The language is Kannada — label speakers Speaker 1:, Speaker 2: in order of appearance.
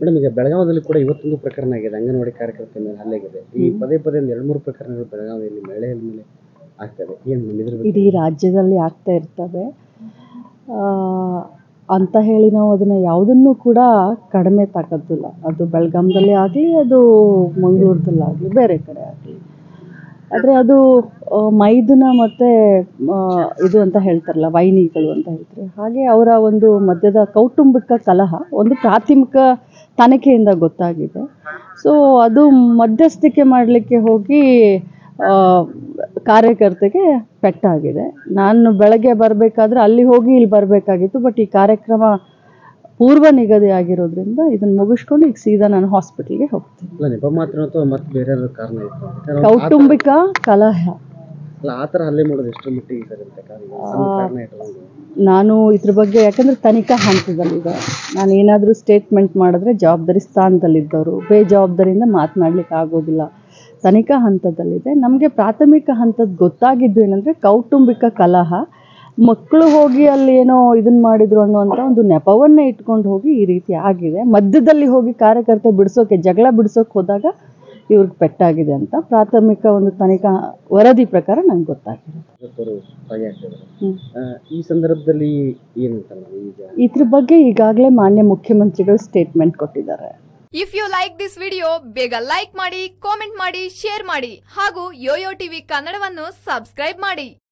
Speaker 1: ಮೇಡಮ್ ಈಗ ಬೆಳಗಾವದಲ್ಲಿ ಕೂಡ ಇವತ್ತೊಂದು ಪ್ರಕರಣ ಆಗಿದೆ ಅಂಗನವಾಡಿ ಕಾರ್ಯಕರ್ತೆ ಮೇಲೆ ಹಲ್ಲೆ ಆಗಿದೆ ಈ ಪದೇ ಪದೇ ಒಂದು ಎರಡು ಮೂರು ಪ್ರಕರಣಗಳು ಬೆಳಗಾವಿಯಲ್ಲಿ ಮಹಿಳೆಯರ ಮೇಲೆ ಆಗ್ತದೆ ಏನು ಮೇಡಮ್ ಇದ್ರ ಬಗ್ಗೆ
Speaker 2: ಇಡೀ ರಾಜ್ಯದಲ್ಲಿ ಆಗ್ತಾ ಇರ್ತವೆ ಆ, ಅಂತ ಹೇಳಿ ನಾವು ಅದನ್ನು ಯಾವುದನ್ನು ಕೂಡ ಕಡಿಮೆ ತಾಕೋದಿಲ್ಲ ಅದು ಬೆಳಗಾಂದಲ್ಲಿ ಆಗಲಿ ಅದು ಮಂಗಳೂರದಲ್ಲಾಗಲಿ ಬೇರೆ ಕಡೆ ಆಗಲಿ ಆದರೆ ಅದು ಆ, ಮೈದುನ ಮತ್ತು ಇದು ಅಂತ ಹೇಳ್ತಾರಲ್ಲ ವೈನಿಗಳು ಅಂತ ಹೇಳ್ತಾರೆ ಹಾಗೆ ಅವರ ಒಂದು ಮಧ್ಯದ ಕೌಟುಂಬಿಕ ಕಲಹ ಒಂದು ಪ್ರಾಥಮಿಕ ತನಿಖೆಯಿಂದ ಗೊತ್ತಾಗಿದೆ ಸೊ ಅದು ಮಧ್ಯಸ್ಥಿಕೆ ಮಾಡಲಿಕ್ಕೆ ಹೋಗಿ ಆ, ಕಾರ್ಯಕರ್ತೆಗೆ ಪೆಟ್ಟಾಗಿದೆ ನಾನು ಬೆಳಗ್ಗೆ ಬರಬೇಕಾದ್ರೆ ಅಲ್ಲಿ ಹೋಗಿ ಇಲ್ಲಿ ಬರಬೇಕಾಗಿತ್ತು ಬಟ್ ಈ ಕಾರ್ಯಕ್ರಮ ಪೂರ್ವ ನಿಗದಿ ಆಗಿರೋದ್ರಿಂದ ಇದನ್ನು ಮುಗಿಸ್ಕೊಂಡು ಈಗ ಸೀದಾ ನಾನು ಹಾಸ್ಪಿಟಲ್ಗೆ ಹೋಗ್ತೀನಿ
Speaker 1: ಅಲ್ಲ ನೆಪ ಮಾತ್ರ ಅಥವಾ ಮತ್ತೆ ಬೇರೆ ಯಾವ್ದಾದ್ರು ಕಾರಣ ಇತ್ತು ಯಾಕಂದ್ರೆ
Speaker 2: ಕೌಟುಂಬಿಕ ಕಲಹ
Speaker 1: ಅಲ್ಲ ಆ ಥರ ಹಲ್ಲೆ ಮಾಡೋದು ಎಷ್ಟು ಮಟ್ಟಿಗೆ ಸರ್ ಅಂತ ಕಾರಣ ಸಣ್ಣ ಕಾರಣ ಇಟ್ಕೊಂಡು
Speaker 2: ನಾನು ಇದ್ರ ಬಗ್ಗೆ ಯಾಕಂದರೆ ತನಿಖಾ ಹಂತದಲ್ಲಿದೆ ನಾನು ಏನಾದರೂ ಸ್ಟೇಟ್ಮೆಂಟ್ ಮಾಡಿದ್ರೆ ಜವಾಬ್ದಾರಿ ಸ್ಥಾನದಲ್ಲಿದ್ದವರು ಬೇಜವಾಬ್ದಾರಿಯಿಂದ ಮಾತನಾಡ್ಲಿಕ್ಕೆ ಆಗೋದಿಲ್ಲ ತನಿಖಾ ಹಂತದಲ್ಲಿದೆ ನಮಗೆ ಪ್ರಾಥಮಿಕ ಹಂತದ ಗೊತ್ತಾಗಿದ್ದು ಏನಂದರೆ ಕೌಟುಂಬಿಕ ಕಲಹ ಮಕ್ಕಳು ಹೋಗಿ ಅಲ್ಲಿ ಏನೋ ಇದನ್ನ ಮಾಡಿದ್ರು ಅನ್ನುವಂಥ ಒಂದು ನೆಪವನ್ನೇ ಇಟ್ಕೊಂಡು ಹೋಗಿ ಈ ರೀತಿ ಆಗಿದೆ ಮಧ್ಯದಲ್ಲಿ ಹೋಗಿ ಕಾರ್ಯಕರ್ತೆ ಬಿಡಿಸೋಕೆ ಜಗಳ ಬಿಡಿಸೋಕೆ ಹೋದಾಗ ಇವ್ರಿಗೆ ಪೆಟ್ಟಾಗಿದೆ ಅಂತ ಪ್ರಾಥಮಿಕ ಒಂದು ತನಿಖಾ ವರದಿ ಪ್ರಕಾರ ನಂಗೆ ಗೊತ್ತಾಗಿರೋದು
Speaker 1: ಇವತ್ತವರು ಭಾಗಿಯಾಗ್ತಿದ್ದಾರೆ
Speaker 2: ಹ್ಮ್.
Speaker 1: ಆ, ಈ ಸಂದರ್ಭದಲ್ಲಿ ಏನಂತ ನಾವು ಈಗ
Speaker 2: ಇದ್ರ ಬಗ್ಗೆ ಈಗಾಗಲೇ ಮಾನ್ಯ ಮುಖ್ಯಮಂತ್ರಿಗಳು ಸ್ಟೇಟ್ಮೆಂಟ್ ಕೊಟ್ಟಿದ್ದಾರೆ
Speaker 3: if you like this video ಬೇಗ ಲೈಕ್ ಮಾಡಿ ಕಾಮೆಂಟ್ ಮಾಡಿ ಶೇರ್ ಮಾಡಿ ಹಾಗೂ ಯೋಯೋ ಟಿವಿ ಕನ್ನಡವನ್ನು ಸಬ್ಸ್ಕ್ರೈಬ್ ಮಾಡಿ